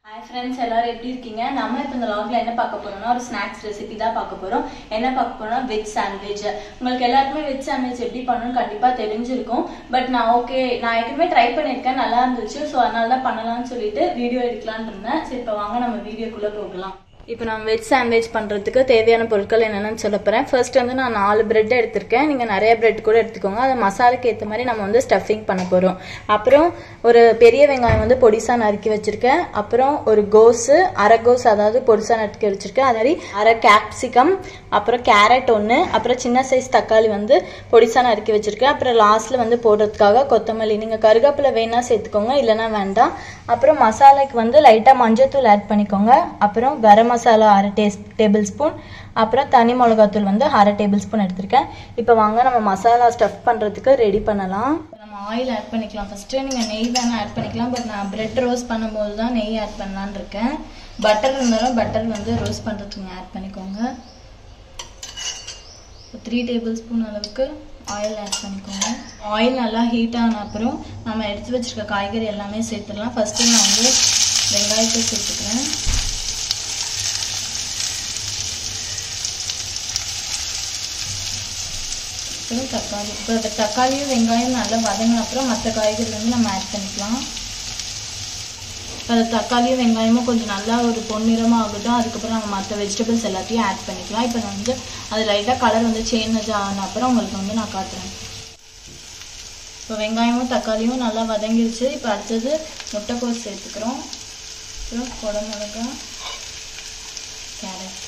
hi friends எல்லாரும் எப்படி இருக்கீங்க நம்ம இப்போ இந்த லாக்ல என்ன பார்க்க போறோம்னா ஒரு ஸ்நாக்ஸ் ரெசிபி தான் பார்க்க போறோம் என்ன பார்க்க போறோம்னா வெஜ் சாண்ட்விச் உங்களுக்கு எல்லாருக்குமே வெஜ் சாண்ட்விச் எப்படி பண்ணணும்னு கண்டிப்பா தெரிஞ்சிருக்கும் பட் நான் ஓகே நான் ஏற்கனவே ட்ரை பண்ணியிருக்கேன் நல்லா இருந்துச்சு ஸோ அதனால தான் பண்ணலாம்னு சொல்லிட்டு வீடியோ எடுக்கலாம்னு இருந்தேன் சரி இப்போ வாங்க நம்ம வீடியோக்குள்ள போகலாம் இப்போ நான் வெஜ் சாண்ட்விச் பண்ணுறதுக்கு தேவையான பொருட்கள் என்னென்னு சொல்ல போகிறேன் ஃபர்ஸ்ட் வந்து நான் நாலு பிரெட் எடுத்திருக்கேன் நீங்கள் நிறைய பிரெட் கூட எடுத்துக்கோங்க அது மசாலுக்கு ஏற்ற மாதிரி நம்ம வந்து ஸ்டஃபிங் பண்ண போகிறோம் அப்புறம் ஒரு பெரிய வெங்காயம் வந்து பொடிசாக நறுக்கி வச்சுருக்கேன் அப்புறம் ஒரு கோஸு அரை கோஸ் அதாவது பொடிசாக நறுக்கி வச்சுருக்கேன் அது மாதிரி அரை கேப்சிகம் அப்புறம் கேரட் ஒன்று அப்புறம் சின்ன சைஸ் தக்காளி வந்து பொடிசாக நறுக்கி வச்சுருக்கேன் அப்புறம் லாஸ்ட்டில் வந்து போடுறதுக்காக கொத்தமல்லி நீங்கள் கருவேப்பிலை வேணா சேர்த்துக்கோங்க இல்லைன்னா வேண்டாம் அப்புறம் மசாலாக்கு வந்து லைட்டாக மஞ்சத்தூள் ஆட் பண்ணிக்கோங்க அப்புறம் கரம் மசாலா அரை டேஸ் டேபிள் ஸ்பூன் அப்புறம் தனி மிளகாத்தூள் வந்து அரை டேபிள் ஸ்பூன் எடுத்திருக்கேன் இப்போ வாங்க நம்ம மசாலா ஸ்டஃப் பண்ணுறதுக்கு ரெடி பண்ணலாம் நம்ம ஆயில் ஆட் பண்ணிக்கலாம் ஃபஸ்ட்டு நீங்கள் நெய் வேணால் ஆட் பண்ணிக்கலாம் பட் நான் பிரெட் ரோஸ்ட் பண்ணும்போது தான் நெய் ஆட் பண்ணலான்னு இருக்கேன் பட்டர் இருந்தாலும் பட்டர் வந்து ரோஸ்ட் பண்ணுறதுக்கு ஆட் பண்ணிக்கோங்க த்ரீ டேபிள் ஸ்பூன் அளவுக்கு ஆயில் ஆட் பண்ணிக்கோங்க ஆயில் நல்லா ஹீட் ஆன அப்புறம் நம்ம எடுத்து வச்சிருக்க காய்கறி எல்லாமே சேர்த்துடலாம் ஃபஸ்ட்டு நான் வந்து வெங்காயத்தை சேர்த்துக்கிறேன் அப்புறம் தக்காளி இப்போ இந்த தக்காளியும் வெங்காயம் நல்லா வதங்கின அப்புறம் மற்ற காய்கறி வந்து நம்ம ஆட் பண்ணிக்கலாம் அது தக்காளியும் வெங்காயமும் கொஞ்சம் நல்லா ஒரு பொன்னிறமாக ஆகட்டும் அதுக்கப்புறம் நம்ம மற்ற வெஜிடபிள்ஸ் எல்லாத்தையும் ஆட் பண்ணிக்கலாம் இப்போ நான் வந்து அது லைட்டாக கலர் வந்து சேஞ்ச் ஆன அப்புறம் உங்களுக்கு வந்து நான் காட்டுறேன் இப்போ வெங்காயமும் தக்காளியும் நல்லா வதங்கிருச்சு இப்போ அடுத்தது முட்டைக்கோஸ் சேர்த்துக்கிறோம் அப்புறம் குடமிளகா கேரட்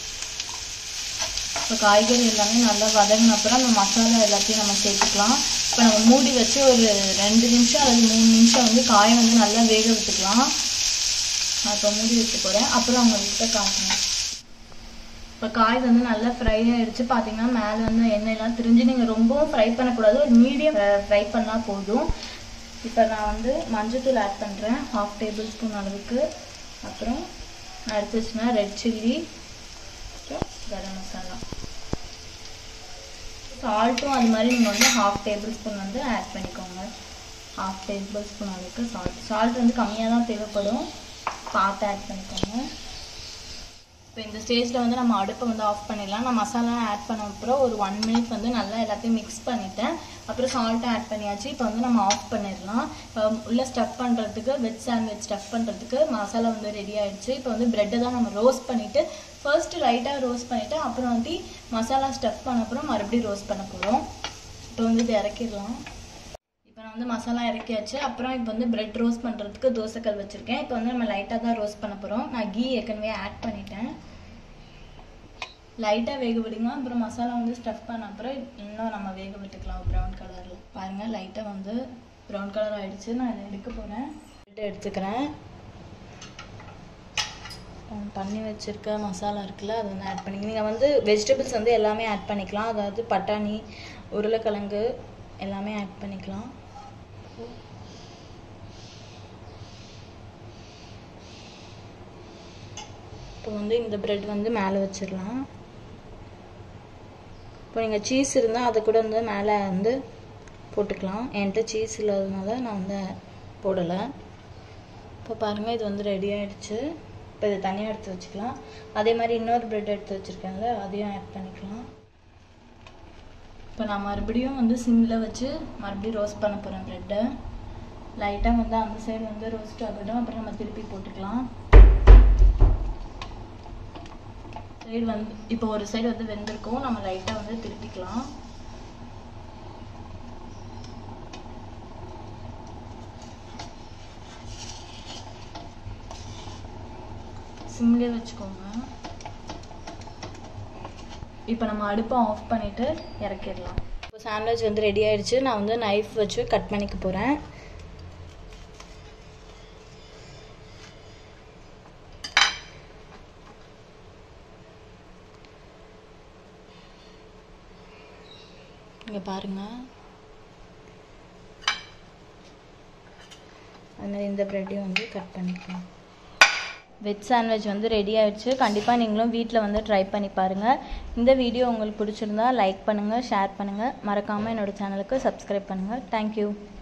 இப்போ காய்கறி எல்லாமே நல்லா வதங்கின அப்புறம் அந்த மசாலா எல்லாத்தையும் நம்ம சேர்த்துக்கலாம் இப்போ நம்ம மூடி வச்சு ஒரு ரெண்டு நிமிஷம் அல்லது மூணு நிமிஷம் வந்து காயை வந்து நல்லா வேக விட்டுக்கலாம் நான் இப்போ மூடி வைக்க போகிறேன் அப்புறம் அவங்கக்கிட்ட காட்டுறேன் இப்போ காய் வந்து நல்லா ஃப்ரை ஆகிடுச்சு பார்த்தீங்கன்னா மேலே வந்து எண்ணெயெல்லாம் திரிஞ்சு நீங்கள் ரொம்பவும் ஃப்ரை பண்ணக்கூடாது ஒரு மீடியம் ஃப்ரை பண்ணால் போதும் இப்போ நான் வந்து மஞ்சத்தூள் ஆட் பண்ணுறேன் ஹாஃப் டேபிள் ஸ்பூன் அளவுக்கு அப்புறம் நான் எடுத்து வச்சுன்னா ரெட் சில்லி அப்புறம் கரம் மசாலா சால்ட்டும் அது மாதிரி நீங்கள் வந்து ஹாஃப் டேபிள் ஸ்பூன் வந்து ஆட் பண்ணிக்கோங்க ஹாஃப் டேபிள் ஸ்பூன் அளவுக்கு சால்ட் சால்ட் வந்து கம்மியாக தான் தேவைப்படும் பார்த்து ஆட் பண்ணிக்கோங்க இப்போ இந்த ஸ்டேஜில் வந்து நம்ம அடுப்பை வந்து ஆஃப் பண்ணிடலாம் நான் மசாலா ஆட் பண்ண அப்புறம் ஒரு ஒன் மினிட் வந்து நல்லா எல்லாத்தையும் மிக்ஸ் பண்ணிட்டேன் அப்புறம் சால்ட்டும் ஆட் பண்ணியாச்சு இப்போ வந்து நம்ம ஆஃப் பண்ணிடலாம் இப்போ உள்ள ஸ்டஃப் பண்ணுறதுக்கு வெஜ் சாண்ட்விச் ஸ்டஃப் பண்ணுறதுக்கு மசாலா வந்து ரெடி ஆயிடுச்சு இப்போ வந்து ப்ரெட்டை தான் நம்ம ரோஸ்ட் பண்ணிவிட்டு ஃபர்ஸ்ட்டு லைட்டாக ரோஸ்ட் பண்ணிவிட்டு அப்புறம் வந்து மசாலா ஸ்டஃப் பண்ண அப்புறம் மறுபடியும் ரோஸ்ட் பண்ண போகிறோம் இப்போ வந்து இது இறக்கிடலாம் இப்போ நான் வந்து மசாலா இறக்கியாச்சு அப்புறம் இப்போ வந்து பிரெட் ரோஸ்ட் பண்ணுறதுக்கு தோசைக்கல் வச்சுருக்கேன் இப்போ வந்து நம்ம லைட்டாக தான் ரோஸ்ட் பண்ண போகிறோம் நான் கீ ஏற்கனவே ஆட் பண்ணிட்டேன் லைட்டாக வேக விடுங்க அப்புறம் மசாலா வந்து ஸ்டஃப் பண்ண அப்புறம் இன்னும் நம்ம வேக விட்டுக்கலாம் ப்ரௌன் கலரில் பாருங்கள் லைட்டாக வந்து ப்ரௌன் கலர் ஆகிடுச்சு நான் இதை எடுக்க போகிறேன் எடுத்துக்கிறேன் பண்ணி வச்சுருக்க மசாலா இருக்குல்ல அதை வந்து ஆட் பண்ணிக்க நீங்கள் வந்து வெஜிடபிள்ஸ் வந்து எல்லாமே ஆட் பண்ணிக்கலாம் அதாவது பட்டாணி உருளைக்கிழங்கு எல்லாமே ஆட் பண்ணிக்கலாம் இப்போ வந்து இந்த ப்ரெட் வந்து மேலே வச்சிடலாம் இப்போ நீங்கள் சீஸ் இருந்தால் அதை கூட வந்து மேலே வந்து போட்டுக்கலாம் என்கிட்ட சீஸ் இல்லாததுனால நான் வந்து போடலை இப்போ பாருங்கள் இது வந்து ரெடி ஆகிடுச்சு இப்போ இதை தனியாக எடுத்து வச்சுக்கலாம் அதே மாதிரி இன்னொரு ப்ரெட் எடுத்து வச்சுருக்கேன்ல அதையும் ஆட் பண்ணிக்கலாம் இப்போ நான் மறுபடியும் வந்து சிம்மில் வச்சு மறுபடியும் ரோஸ்ட் பண்ண போகிறேன் ப்ரெட்டை லைட்டாக வந்து அந்த சைடு வந்து ரோஸ்ட் ஆகட்டும் அப்புறம் நம்ம திருப்பி போட்டுக்கலாம் சைடு வந்து இப்போ ஒரு சைடு வந்து வெந்திருக்கும் நம்ம லைட்டாக வந்து திருப்பிக்கலாம் சிம்லேயே வச்சுக்கோங்க இப்போ நம்ம அடுப்பை ஆஃப் பண்ணிவிட்டு இறக்கிடலாம் இப்போ சாண்ட்விச் வந்து ரெடி ஆயிடுச்சு நான் வந்து நைஃப் வச்சு கட் பண்ணிக்க போகிறேன் இங்கே பாருங்கள் அதுமாதிரி இந்த ப்ரெட்டையும் வந்து கட் பண்ணிக்கலாம் வெஜ் சாண்ட்விச் வந்து ரெடி ஆயிடுச்சு கண்டிப்பாக நீங்களும் வீட்டில் வந்து ட்ரை பண்ணி பாருங்கள் இந்த வீடியோ உங்களுக்கு பிடிச்சிருந்தா லைக் பண்ணுங்கள் ஷேர் பண்ணுங்கள் மறக்காமல் என்னோடய சேனலுக்கு சப்ஸ்கிரைப் பண்ணுங்கள் தேங்க்யூ